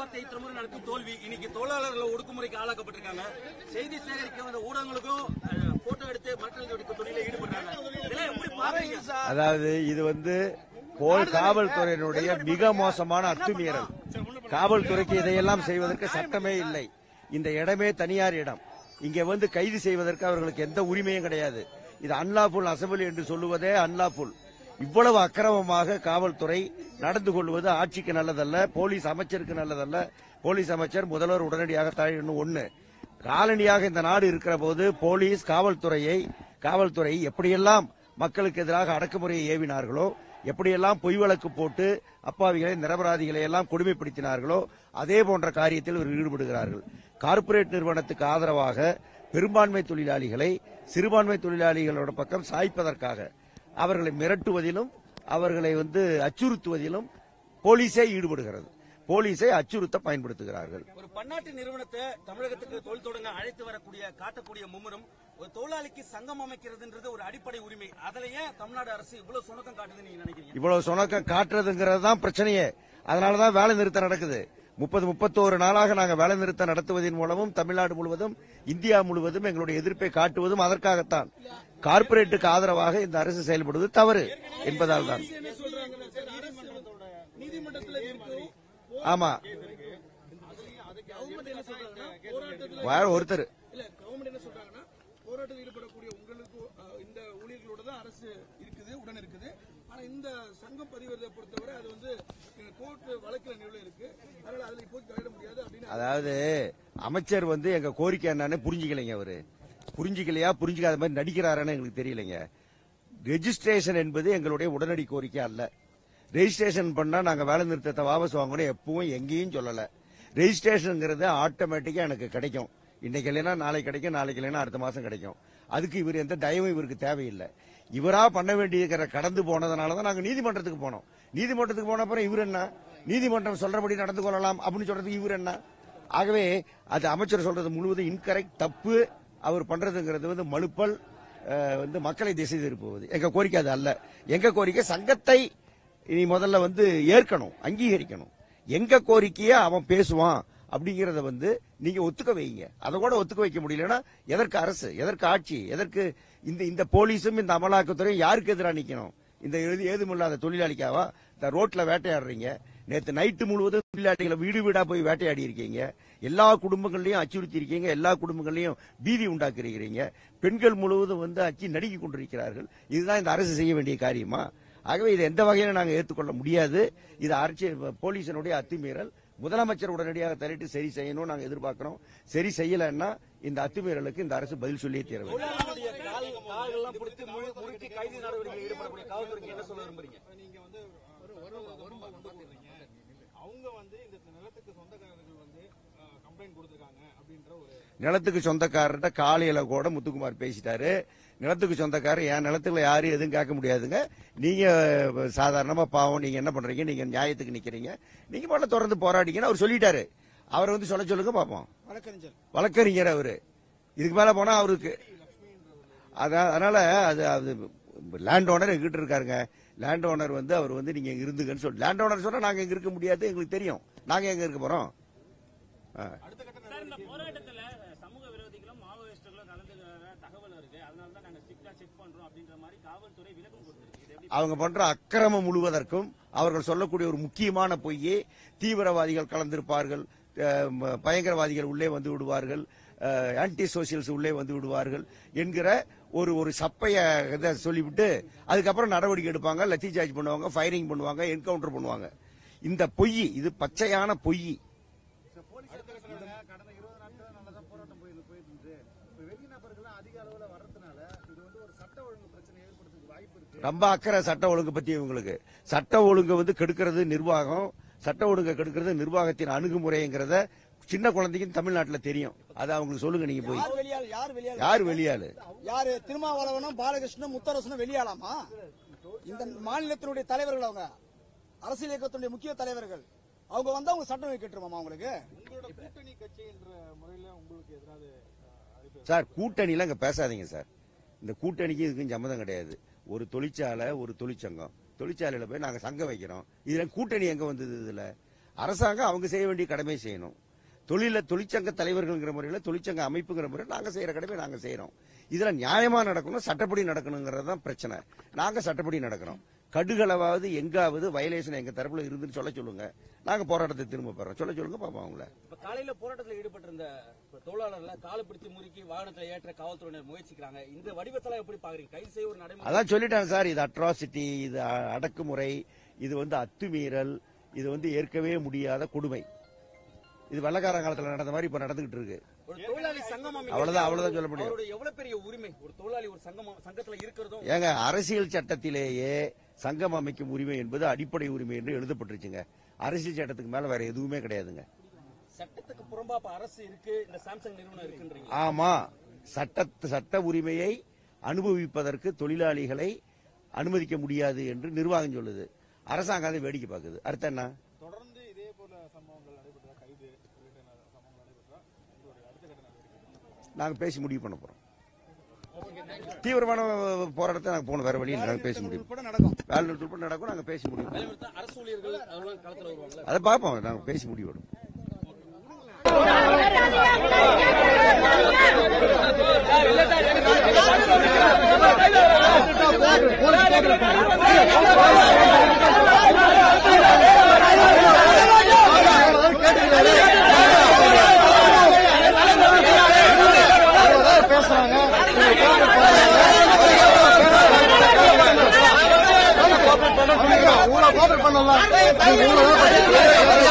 பேச்சுவார்த்தை இத்தனை நடத்தி தோல்வி இன்னைக்கு தொழிலாளர்கள் ஒடுக்குமுறைக்கு ஆளாக்கப்பட்டிருக்காங்க செய்தி சேகரிக்க வந்த ஊடகங்களுக்கும் அஹ், போட்டோ எடுத்து மக்கள் வெடிக்க தொழில ஈடுபடுறாங்க இதெல்லாம் எப்படி பாக்குறீங்க அதாவது இது வந்து போல் காவல்துறையினுடைய மிக மோசமான அத்துமீறல் காவல்துறைக்கு இதையெல்லாம் செய்வதற்கு சட்டமே இல்லை இந்த இடமே தனியார் இடம் இங்க வந்து கைது செய்வதற்கு அவர்களுக்கு எந்த உரிமையும் கிடையாது இது அன்லாஃபுல் அசம்பிளி என்று சொல்லுவதே அன்லாஃபுல் இவ்வளவு அக்கிரமமாக காவல்துறை நடந்து கொள்வது ஆட்சிக்கு நல்லதல்ல போலீஸ் அமைச்சருக்கு நல்லதல்ல போலீஸ் அமைச்சர் முதல்வர் உடனடியாக தழையணும் ஒண்ணு காலனியாக இந்த நாடு இருக்கிற போது போலீஸ் காவல்துறையை காவல்துறை எப்படியெல்லாம் மக்களுக்கு எதிராக அடக்குமுறையை ஏவினார்களோ எப்படியெல்லாம் பொய் வழக்கு போட்டு அப்பாவிகளை நிரபராதிகளை எல்லாம் கொடுமைப்படுத்தினார்களோ அதே போன்ற காரியத்தில் இவர்கள் ஈடுபடுகிறார்கள் கார்ப்பரேட் நிறுவனத்துக்கு ஆதரவாக பெரும்பான்மை தொழிலாளிகளை சிறுபான்மை தொழிலாளிகளோட பக்கம் சாய்ப்பதற்காக அவர்களை மிரட்டுவதிலும் அவர்களை வந்து அச்சுறுத்துவதிலும் போலீஸே ஈடுபடுகிறது போலீஸை அச்சுறுத்த பயன்படுத்துகிறார்கள் ஒரு பன்னாட்டு நிறுவனத்தை தமிழகத்துக்கு தொழில் தொடங்க அழைத்து வரக்கூடிய காட்டக்கூடிய மும்முரம் ஒரு தொழிலாளிக்கு சங்கம் அமைக்கிறதுன்றது ஒரு அடிப்படை உரிமை அதுல ஏன் தமிழ்நாடு அரசு இவ்வளவு சுணக்கம் காட்டுதுன்னு நீங்க நினைக்கிறீங்க இவ்வளவு சுணக்கம் காட்டுறதுங்கிறது தான் பிரச்சனையே அதனாலதான் வேலை நிறுத்தம் நடக்குது முப்பது முப்பத்தோரு நாளாக நாங்கள் வேலை நிறுத்தம் நடத்துவதன் மூலமும் தமிழ்நாடு முழுவதும் இந்தியா முழுவதும் எங்களுடைய எதிர்ப்பை காட்டுவதும் அதற்காகத்தான் கார்ப்பரேட்டுக்கு ஆதரவாக இந்த அரசு செயல்படுவது தவறு என்பதால் தான் ஆமா வேற ஒருத்தர் இல்ல கவர்மெண்ட் என்ன சொல்றாங்கன்னா போராட்டத்தில் ஈடுபடக்கூடிய உங்களுக்கு அஹ், இந்த ஊழியர்களோட தான் அரசு இருக்குது உடன் இருக்குது ஆனா இந்த சங்கம் பதிவதை பொறுத்தவரை அது வந்து கோர்ட் வழக்கில் நிலுவையில் இருக்கு அதனால அதுல இப்போதைக்கு தலையிட முடியாது அப்படின்னு அதாவது அமைச்சர் வந்து எங்க கோரிக்கை என்னன்னு புரிஞ்சுக்கலைங்க அவரு புரிஞ்சுக்கலையா புரிஞ்சுக்காத மாதிரி நடிக்கிறாருன்னு எங்களுக்கு தெரியலைங்க ரெஜிஸ்ட்ரேஷன் என்பது எங்களுடைய உடனடி கோரிக்கை அல்ல ரெஜிஸ்ட்ரேஷன் பண்ணா நாங்க வேலை நிறுத்தத்தை வாபஸ் வாங்கணும் எப்பவும் எங்கேயும் சொல்லல ரெஜிஸ்ட்ரேஷன்ங்கிறது ஆட்டோமேட்டிக்கா எனக்கு கிடைக்கும் இன்னைக்கு இல்லைன்னா நாளைக்கு கிடைக்கும் நாளைக்கு இல்லைன்னா அடுத்த மாசம் கிடைக்கும் அதுக்கு இவர் எந்த தயவும் இவருக்கு தேவையில்லை இவரா பண்ண வேண்டியிருக்கிற கடந்து போனதுனால தான் நாங்க நீதிமன்றத்துக்கு போனோம் நீதிமன்றத்துக்கு போன அப்புறம் இவர் என்ன நீதிமன்றம் சொல்றபடி நடந்து கொள்ளலாம் அப்படின்னு சொல்றதுக்கு இவர் என்ன ஆகவே அது அமைச்சர் சொல்றது முழுவதும் இன்கரெக்ட் தப்பு அவர் பண்றதுங்கிறது வந்து மழுப்பல் அஹ், வந்து மக்களை திசை திருப்புவது எங்க கோரிக்கை அது அல்ல எங்க கோரிக்கை சங்கத்தை இனி முதல்ல வந்து ஏற்கணும் அங்கீகரிக்கணும் எங்க கோரிக்கையை அவன் பேசுவான் அப்படிங்கறத வந்து நீங்க ஒத்துக்க வைங்க அதை கூட ஒத்துக்க வைக்க முடியலன்னா எதற்கு அரசு எதற்கு ஆட்சி எதற்கு இந்த இந்த போலீஸும் இந்த அமலாக்கத்துறையும் யாருக்கு எதிராக நிக்கணும் இந்த எழுதி ஏதுமில்லாத தொழிலாளிக்காவா இந்த ரோட்ல வேட்டையாடுறீங்க நேத்து நைட்டு முழுவதும் தொழிலாளிகளை வீடு வீடா போய் வேட்டையாடி இருக்கீங்க எல்லா குடும்பங்களையும் அச்சுறுத்தி இருக்கீங்க எல்லா குடும்பங்களையும் பீதி உண்டாக்குறீங்க பெண்கள் முழுவதும் வந்து அச்சு நடுங்கி கொண்டிருக்கிறார்கள் இதுதான் இந்த அரசு செய்ய வேண்டிய காரியமா ஆகவே இதை எந்த வகையில நாங்க ஏற்றுக்கொள்ள முடியாது இது அரசியல் போலீசனுடைய அத்துமீறல் முதலமைச்சர் உடனடியாக தலையிட்டு சரி செய்யணும் நாங்க எதிர்பார்க்கிறோம் சரி செய்யலைன்னா இந்த அத்துமீறலுக்கு இந்த அரசு பதில் சொல்லியே தீர வேண்டும் தொழிலாளர்களுடைய கால் கால்கள்லாம் பிடித்து முழு- முறுக்கி கைது நடவடிக்கையில் ஈடுபடக்கூடிய காவல்துறைக்கு என்ன சொல்ல விரும்புறீங்க நீங்க வந்து அவங்க வந்து இந்த நிலத்துக்கு சொந்தக்காரர்கள் வந்து கம்ப்ளைண்ட் கொடுத்திருக்காங்க அப்படின்ற ஒரு நிலத்துக்கு சொந்தக்காரர்கிட்ட காலையில கூட முத்துக்குமார் பேசிட்டாரு நிலத்துக்கு சொந்தக்காரர் என் நிலத்துல யாரும் எதுவும் கேட்க முடியாதுங்க நீங்க சாதாரணமா பாவம் நீங்க என்ன பண்றீங்க நீங்க நியாயத்துக்கு நிக்கிறீங்க நீங்க பாட்டு தொடர்ந்து போராடிங்கன்னு அவர் சொல்லிட்டாரு அவரை வந்து சொல்ல சொல்லுங்க பாப்போம் வழக்கறிஞர் வழக்கறிஞர் அவரு இதுக்கு மேல போனா அவருக்கு அதான் அதனால அது அது லேண்ட் ஓனர் எங்கிட்ட இருக்காருங்க லேண்ட் ஓனர் வந்து அவர் வந்து நீங்க இங்க இருந்துங்கன்னு சொல்லி லேண்ட் ஓனர் சொன்னா நாங்க எங்க இருக்க முடியாது எங்களுக்கு தெரியும் நாங்க எங்க இருக்க போறோம் ஆ. சார் இந்த போராட்டத்துல சமூக விரோதிகளும் மாவோயிஸ்டுகளும் கலந்துக்கிற தகவல் இருக்கு அதனால தான் நாங்க ஸ்ட்ரிக்டா செக் பண்றோம் அப்படின்ற மாதிரி காவல்துறை விளக்கம் கொடுத்திருக்கு இது எப்படி அவங்க பண்ற அக்கிரமம் முழுவதற்கும் அவர்கள் சொல்லக்கூடிய ஒரு முக்கியமான பொய்யே தீவிரவாதிகள் கலந்திருப்பார்கள் அஹ், ம- பயங்கரவாதிகள் உள்ளே வந்து விடுவார்கள் ஆன்டி சோசியல்ஸ் உள்ளே வந்து விடுவார்கள் என்கிற ஒரு ஒரு சப்பைய இதை சொல்லிவிட்டு அதுக்கப்புறம் நடவடிக்கை எடுப்பாங்க லத்தி சார்ஜ் பண்ணுவாங்க ஃபயரிங் பண்ணுவாங்க என்கவுண்டர் பண்ணுவாங்க இந்த பொய் இது பச்சையான பொய் கடந்த இருபது நாட்கள் நல்லதான் போராட்டம் போயிருந்து போயிட்டு இருந்துச்சு இப்ப வெளிநபர்கள் அதிக அளவுல வர்றதுனால இது வந்து ஒரு சட்ட ஒழுங்கு பிரச்சனை ஏற்படுறதுக்கு வாய்ப்பு இருக்கு ரொம்ப அக்கறை சட்ட ஒழுங்கு பத்தி இவங்களுக்கு சட்ட ஒழுங்கை வந்து கெடுக்கிறது நிர்வாகம் சட்ட ஒழுங்கை கெடுக்கிறது நிர்வாகத்தின் அணுகுமுறைங்கிறத சின்ன குழந்தைக்கும் தமிழ்நாட்டுல தெரியும் அதை அவங்களுக்கு சொல்லுங்க நீங்க போய் யார் வெளியாள் யார் வெளியாள் யார் வெளியாளு யாரு திருமாவளவனும் பாலகிருஷ்ணனும் முத்தரசனும் வெளியாளாமா இந்த மாநிலத்தினுடைய தலைவர்கள் அவங்க அரசியல் இயக்கத்தினுடைய முக்கிய தலைவர்கள் அவங்க வந்து அவங்க சட்டம் வைக்கட்டுருமாமா அவங்களுக்கு உங்களோட கூட்டணி கட்சி என்ற முறையில உங்களுக்கு எதிராக சார் கூட்டணியில அங்க பேசாதீங்க சார் இந்த கூட்டணிக்கு இதுக்கும் சம்மதம் கிடையாது ஒரு தொழிற்சாலை ஒரு தொழிற்சங்கம் தொழிற்சாலையில போய் நாங்க சங்கம் வைக்கிறோம் இதுல கூட்டணி எங்க வந்தது இதுல அரசாங்கம் அவங்க செய்ய வேண்டிய கடமை செய்யணும் தொழில தொழிற்சங்க தலைவர்கள்ங்கிற முறையில தொழிற்சங்க அமைப்புங்கிற முறையில் நாங்க செய்யற கடமை நாங்க செய்யறோம் இதுல நியாயமா நடக்கணும் சட்டப்படி நடக்கணுங்கிறது தான் பிரச்சனை நாங்க சட்டப்படி நடக்கிறோம் கடுகளவாவது எங்காவது வயலேஷன் எங்க தரப்புல இருந்துன்னு சொல்ல சொல்லுங்க நாங்க போராட்டத்தை திரும்ப பெறோம் சொல்ல சொல்லுங்க பாப்போம் அவங்கள இப்ப காலையில போராட்டத்தில் ஈடுபட்டிருந்த தொழிலாளர்ல காலை பிடிச்சு முறுக்கி வாகனத்துல ஏற்ற காவல்துறையினர் முயற்சிக்கிறாங்க இந்த வடிவத்தெல்லாம் எப்படி பாக்குறீங்க கைது செய்ய ஒரு நடைமுறை அதான் சொல்லிட்டேன் சார் இது அட்ராசிட்டி இது அ- அடக்குமுறை இது வந்து அத்துமீறல் இது வந்து ஏற்கவே முடியாத கொடுமை இது வெள்ளக்கார காலத்துல நடந்த மாதிரி இப்ப நடந்துகிட்டு இருக்கு ஒரு தொழிலாளி சங்கம் அமைக்கிறது அவ்வளவுதான், அவ்வளவுதான் சொல்ல முடியும். அவருடைய எவ்வளவு பெரிய உரிமை ஒரு தொழிலாளி ஒரு சங்கம் சங்கத்துல இருக்கிறதும் ஏங்க அரசியல் சட்டத்திலேயே சங்கம் அமைக்கும் உரிமை என்பது அடிப்படை உரிமை என்று எழுதப்பட்டிருச்சுங்க அரசியல் சட்டத்துக்கு மேல வேற எதுவுமே கிடையாதுங்க சட்டத்துக்கு புறம்பா இப்ப அரசு இருக்கு இந்த சாம்சங் நிறுவனம் இருக்குன்றீங்க ஆமா சட்ட சட்ட உரிமையை அனுபவிப்பதற்கு தொழிலாளிகளை அனுமதிக்க முடியாது என்று நிர்வாகம் சொல்லுது அரசாங்கம் அதை வேடிக்கை பார்க்குது அர்த்தம் என்ன தொடர்ந்து இதே போல சம்பவங்கள் நடைபெற்றா கைது உள்ளிட்ட சம்பவங்கள் நடைபெற்றா உங்களுடைய அடுத்த கட்ட நடவடிக்கை நாங்க பேசி முடிவு பண்ண போறோம் தீவிரமான போராட்டத்தை நாங்க போன வேற வழியில் நாங்க பேசி முடியும் உட்பட நடக்கும் வேலை நிறுத்தம் உட்பட நடக்கும் நாங்க பேசி முடியும் வேலைநிறுத்தம் அரசு ஊழியர்கள் அதெல்லாம் களத்துல வருவாங்கல்ல அதை பார்ப்போம் நாங்க பேசி முடிவெடும் உங்களை கோபரேட் பண்ணலாம்